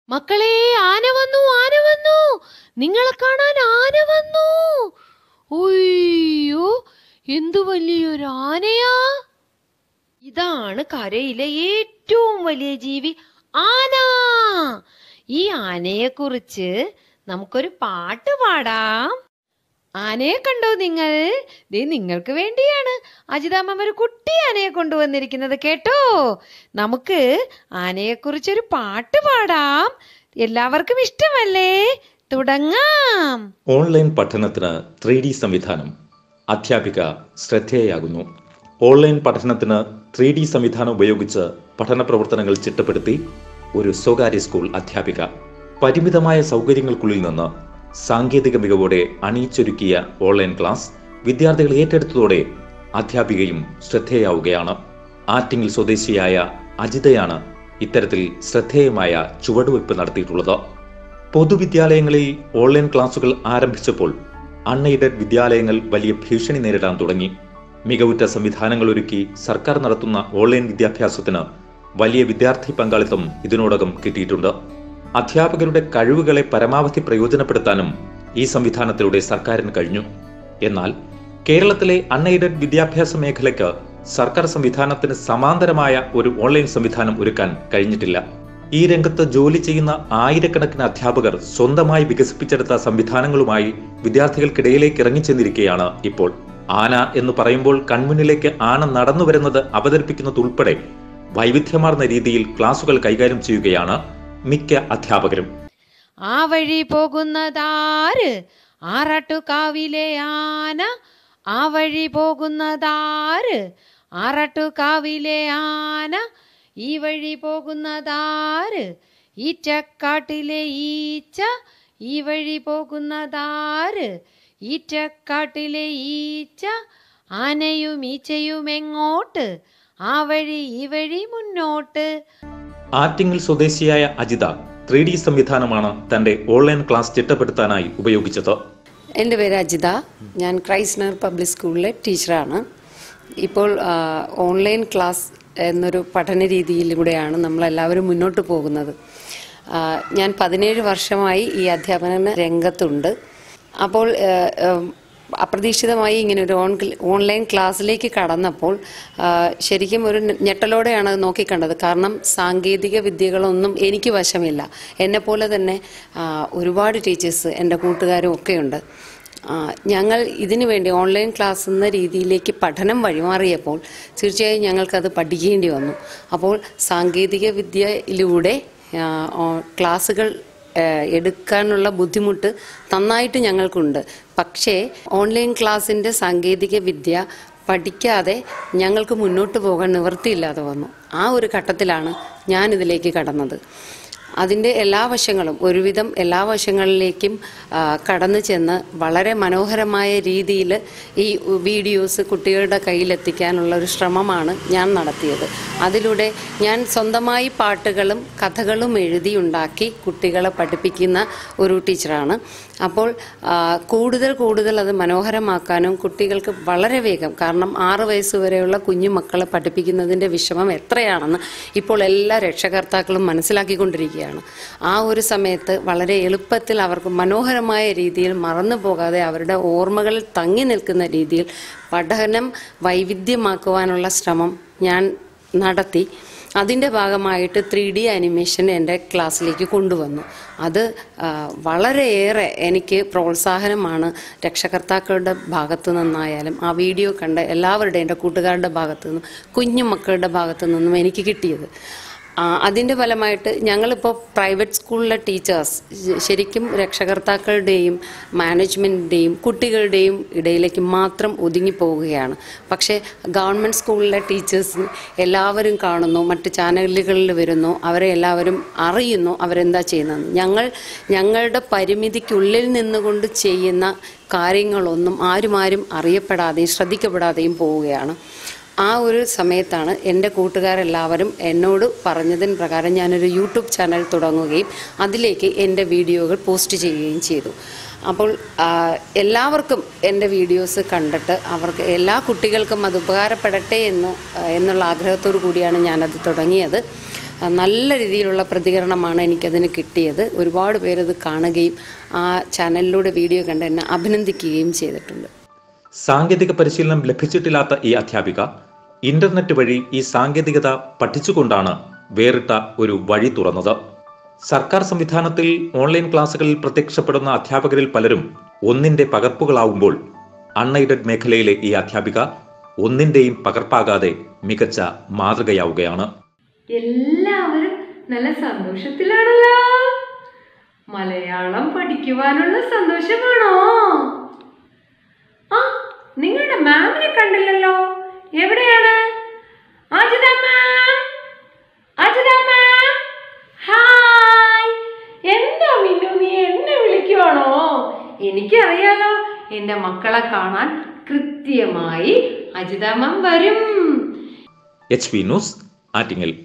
മക്കളെ ആന വന്നു ആന വന്നു നിങ്ങളെ കാണാൻ ആന വന്നു ഒയ്യോ എന്തു വലിയൊരു ആനയാ ഇതാണ് കരയിലെ ഏറ്റവും വലിയ ജീവി ആന ഈ ആനയെ കുറിച്ച് നമുക്കൊരു പാട്ട് പാടാം ആനയെ കണ്ടോ നിങ്ങൾ ദേ നിങ്ങൾക്ക് വേണ്ടിയാണ് അജിതാമ്മ ഒരു കുട്ടി ആനയെ കൊണ്ടുവന്നിരിക്കുന്നത് കേട്ടോ നമുക്ക് ആനയെക്കുറിച്ചൊരു പാട്ട് പാടാം എല്ലാവർക്കും ഇഷ്ടമല്ലേ തുടങ്ങാം ഓൺലൈൻ പഠനത്തിന് ത്രീ ഡി സംവിധാനം അധ്യാപിക ശ്രദ്ധേയാകുന്നു ഓൺലൈൻ പഠനത്തിന് ത്രീ ഡി സംവിധാനം ഉപയോഗിച്ച് പഠന പ്രവർത്തനങ്ങൾ ചിട്ടപ്പെടുത്തി ഒരു സ്വകാര്യ സ്കൂൾ അധ്യാപിക പരിമിതമായ സൗകര്യങ്ങൾക്കുള്ളിൽ നിന്ന് സാങ്കേതിക മികവോടെ അണിയിച്ചൊരുക്കിയ ഓൺലൈൻ ക്ലാസ് വിദ്യാർത്ഥികൾ ഏറ്റെടുത്തതോടെ അധ്യാപികയും ശ്രദ്ധേയാവുകയാണ് ആറ്റിങ്ങൽ സ്വദേശിയായ അജിതയാണ് ഇത്തരത്തിൽ ശ്രദ്ധേയമായ ചുവടുവയ്പ് നടത്തിയിട്ടുള്ളത് പൊതുവിദ്യാലയങ്ങളിൽ ഓൺലൈൻ ക്ലാസുകൾ ആരംഭിച്ചപ്പോൾ അൺഎയ്ഡഡ് വിദ്യാലയങ്ങൾ വലിയ ഭീഷണി നേരിടാൻ തുടങ്ങി മികവുറ്റ സംവിധാനങ്ങൾ ഒരുക്കി സർക്കാർ നടത്തുന്ന ഓൺലൈൻ വിദ്യാഭ്യാസത്തിന് വലിയ വിദ്യാർത്ഥി പങ്കാളിത്തം ഇതിനോടകം കിട്ടിയിട്ടുണ്ട് അധ്യാപകരുടെ കഴിവുകളെ പരമാവധി പ്രയോജനപ്പെടുത്താനും ഈ സംവിധാനത്തിലൂടെ സർക്കാരിന് കഴിഞ്ഞു എന്നാൽ കേരളത്തിലെ അൺഎയ്ഡഡ് വിദ്യാഭ്യാസ മേഖലയ്ക്ക് സർക്കാർ സംവിധാനത്തിന് സമാന്തരമായ ഒരു ഓൺലൈൻ സംവിധാനം ഒരുക്കാൻ കഴിഞ്ഞിട്ടില്ല ഈ രംഗത്ത് ജോലി ചെയ്യുന്ന ആയിരക്കണക്കിന് അധ്യാപകർ സ്വന്തമായി വികസിപ്പിച്ചെടുത്ത സംവിധാനങ്ങളുമായി വിദ്യാർത്ഥികൾക്കിടയിലേക്ക് ഇറങ്ങിച്ചെന്നിരിക്കുകയാണ് ഇപ്പോൾ ആന എന്ന് പറയുമ്പോൾ കൺമുന്നിലേക്ക് ആന നടന്നു വരുന്നത് അവതരിപ്പിക്കുന്നതുൾപ്പെടെ വൈവിധ്യമാർന്ന രീതിയിൽ ക്ലാസുകൾ കൈകാര്യം ചെയ്യുകയാണ് മിക്ക അധ്യാപകരും ആ വഴി പോകുന്നതാര് ആറാട്ടുകാവിലെ ആന ആ വഴി പോകുന്നതാര് ആറാട്ടുകാവിലെ ആന ഈ വഴി പോകുന്നതാര് ഈറ്റക്കാട്ടിലെ ഈച്ച ഈ വഴി പോകുന്നതാര് ഈറ്റക്കാട്ടിലെ ഈച്ച ആനയും ഈച്ചയും എങ്ങോട്ട് ആ വഴി ഈ വഴി മുന്നോട്ട് ആറ്റിങ്ങൽ സ്വദേശിയായ അജിത ത്രീ ഡി സംവിധാനമാണ് തന്റെ ഓൺലൈൻ ക്ലാസ് ചിട്ടപ്പെടുത്താനായി ഉപയോഗിച്ചത് എൻ്റെ പേര് അജിത ഞാൻ ക്രൈസ്നർ പബ്ലിക് സ്കൂളിലെ ടീച്ചറാണ് ഇപ്പോൾ ആ, ഓൺലൈൻ ക്ലാസ് എന്നൊരു പഠന രീതിയിലൂടെയാണ് നമ്മളെല്ലാവരും മുന്നോട്ട് പോകുന്നത് ആ, ഞാൻ പതിനേഴ് വർഷമായി ഈ അധ്യാപന രംഗത്തുണ്ട് അപ്പോൾ ആ, ആ, അപ്രതീക്ഷിതമായി ഇങ്ങനെ ഒരു ഓൺ ഓൺലൈൻ ക്ലാസ്സിലേക്ക് കടന്നപ്പോൾ ആ, ശരിക്കും ഒരു ഞെട്ടലോടെയാണ് അത് നോക്കിക്കണ്ടത് കാരണം സാങ്കേതിക വിദ്യകളൊന്നും എനിക്ക് വശമില്ല എന്നെപ്പോലെ തന്നെ ആ, ഒരുപാട് ടീച്ചേഴ്സ് എൻ്റെ കൂട്ടുകാരും ഒക്കെയുണ്ട് ആ, ഞങ്ങൾ ഇതിനു വേണ്ടി ഓൺലൈൻ ക്ലാസ് എന്ന രീതിയിലേക്ക് പഠനം വഴിമാറിയപ്പോൾ തീർച്ചയായും ഞങ്ങൾക്കത് പഠിക്കേണ്ടി വന്നു അപ്പോൾ സാങ്കേതിക വിദ്യയിലൂടെ ആ, ഓ- ക്ലാസ്സുകൾ ഏഹ് എടുക്കാനുള്ള ബുദ്ധിമുട്ട് നന്നായിട്ട് ഞങ്ങൾക്കുണ്ട് പക്ഷേ ഓൺലൈൻ ക്ലാസ്സിൻ്റെ സാങ്കേതിക വിദ്യ പഠിക്കാതെ ഞങ്ങൾക്ക് മുന്നോട്ട് പോകാൻ നിവൃത്തിയില്ലാതെ വന്നു ആ ഒരു ഘട്ടത്തിലാണ് ഞാൻ ഇതിലേക്ക് കടന്നത് അതിൻ്റെ എല്ലാ വശങ്ങളും ഒരുവിധം എല്ലാ വശങ്ങളിലേക്കും ആ, കടന്നു ചെന്ന് വളരെ മനോഹരമായ രീതിയിൽ ഈ വീഡിയോസ് കുട്ടികളുടെ കയ്യിലെത്തിക്കാനുള്ള ഒരു ശ്രമമാണ് ഞാൻ നടത്തിയത് അതിലൂടെ ഞാൻ സ്വന്തമായി പാട്ടുകളും കഥകളും എഴുതിയുണ്ടാക്കി കുട്ടികളെ പഠിപ്പിക്കുന്ന ഒരു ടീച്ചറാണ് അപ്പോൾ ആ, കൂടുതൽ കൂടുതൽ അത് മനോഹരമാക്കാനും കുട്ടികൾക്ക് വളരെ വേഗം കാരണം ആറ് വയസ്സ് വരെയുള്ള കുഞ്ഞു മക്കളെ പഠിപ്പിക്കുന്നതിൻ്റെ വിഷമം എത്രയാണെന്ന് ഇപ്പോൾ എല്ലാ രക്ഷകർത്താക്കളും മനസ്സിലാക്കിക്കൊണ്ടിരിക്കുകയാണ് ആ ഒരു സമയത്ത് വളരെ എളുപ്പത്തിൽ അവർക്ക് മനോഹരമായ രീതിയിൽ മറന്നു പോകാതെ അവരുടെ ഓർമ്മകളിൽ തങ്ങി നിൽക്കുന്ന രീതിയിൽ പഠനം വൈവിധ്യമാക്കുവാനുള്ള ശ്രമം ഞാൻ നടത്തി അതിൻ്റെ ഭാഗമായിട്ട് ത്രീ ഡി ആനിമേഷൻ എൻ്റെ ക്ലാസ്സിലേക്ക് കൊണ്ടുവന്നു അത് ആ, വളരെയേറെ എനിക്ക് പ്രോത്സാഹനമാണ് രക്ഷകർത്താക്കളുടെ ഭാഗത്തു നിന്നായാലും ആ വീഡിയോ കണ്ട എല്ലാവരുടെയും എൻ്റെ കൂട്ടുകാരുടെ ഭാഗത്തു നിന്നും കുഞ്ഞു മക്കളുടെ ഭാഗത്തു നിന്നും എനിക്ക് കിട്ടിയത് ആ, അതിൻ്റെ ഫലമായിട്ട് ഞങ്ങളിപ്പോൾ പ്രൈവറ്റ് സ്കൂളിലെ ടീച്ചേഴ്സ് ശരിക്കും രക്ഷകർത്താക്കളുടെയും മാനേജ്മെൻറ്റിൻ്റെയും കുട്ടികളുടെയും ഇടയിലേക്ക് മാത്രം ഒതുങ്ങിപ്പോവുകയാണ് പക്ഷേ ഗവൺമെൻറ് സ്കൂളിലെ ടീച്ചേഴ്സ് എല്ലാവരും കാണുന്നു മറ്റ് ചാനലുകളിൽ വരുന്നു അവരെ എല്ലാവരും അറിയുന്നു അവരെന്താ ചെയ്യുന്നത് ഞങ്ങൾ ഞങ്ങളുടെ പരിമിതിക്കുള്ളിൽ നിന്നുകൊണ്ട് ചെയ്യുന്ന കാര്യങ്ങളൊന്നും ആരും ആരും അറിയപ്പെടാതെയും ശ്രദ്ധിക്കപ്പെടാതെയും പോവുകയാണ് ആ ഒരു സമയത്താണ് എൻ്റെ കൂട്ടുകാരെല്ലാവരും എന്നോട് പറഞ്ഞതിന് പ്രകാരം ഞാനൊരു യൂട്യൂബ് ചാനൽ തുടങ്ങുകയും അതിലേക്ക് എൻ്റെ വീഡിയോകൾ പോസ്റ്റ് ചെയ്യുകയും ചെയ്തു അപ്പോൾ ആ, എല്ലാവർക്കും എൻ്റെ വീഡിയോസ് കണ്ടിട്ട് അവർക്ക് എല്ലാ കുട്ടികൾക്കും അത് ഉപകാരപ്പെടട്ടെ എന്ന് ആ, എന്നുള്ള ആഗ്രഹത്തോടു കൂടിയാണ് ഞാനത് തുടങ്ങിയത് ആ, നല്ല രീതിയിലുള്ള പ്രതികരണമാണ് എനിക്കതിന് കിട്ടിയത് ഒരുപാട് പേരത് കാണുകയും ആ ചാനലിലൂടെ വീഡിയോ കണ്ട് എന്നെ അഭിനന്ദിക്കുകയും ചെയ്തിട്ടുണ്ട് സാങ്കേതിക പരിശീലനം ലഭിച്ചിട്ടില്ലാത്ത ഈ അധ്യാപിക ഇന്റർനെറ്റ് വഴി ഈ സാങ്കേതികത പഠിച്ചുകൊണ്ടാണ് വേറിട്ട ഒരു വഴി തുറന്നത് സർക്കാർ സംവിധാനത്തിൽ ഓൺലൈൻ ക്ലാസുകളിൽ പ്രത്യക്ഷപ്പെടുന്ന അധ്യാപകരിൽ പലരും ഒന്നിന്റെ പകർപ്പുകളാവുമ്പോൾ അൺഎയ്ഡഡ് മേഖലയിലെ ഈ അധ്യാപിക ഒന്നിന്റെയും പകർപ്പാകാതെ മികച്ച മാതൃകയാവുകയാണ് എല്ലാവരും നല്ല സന്തോഷത്തിലാണല്ലോ മലയാളം പഠിക്കുവാനുള്ള സന്തോഷമാണോ ആ നിങ്ങളുടെ മാമിനെ കണ്ടില്ലല്ലോ എവിടെയാണ് Ajitha ma'am Ajitha ma'am hi എന്താ മിന്നു നീ എന്നെ വിളിക്കുവാണോ എനിക്കറിയാലോ എന്റെ മക്കളെ കാണാൻ കൃത്യമായി അജിത മാം വരും എച്ച് പി ന്യൂസ് ആറ്റിങ്ങൽ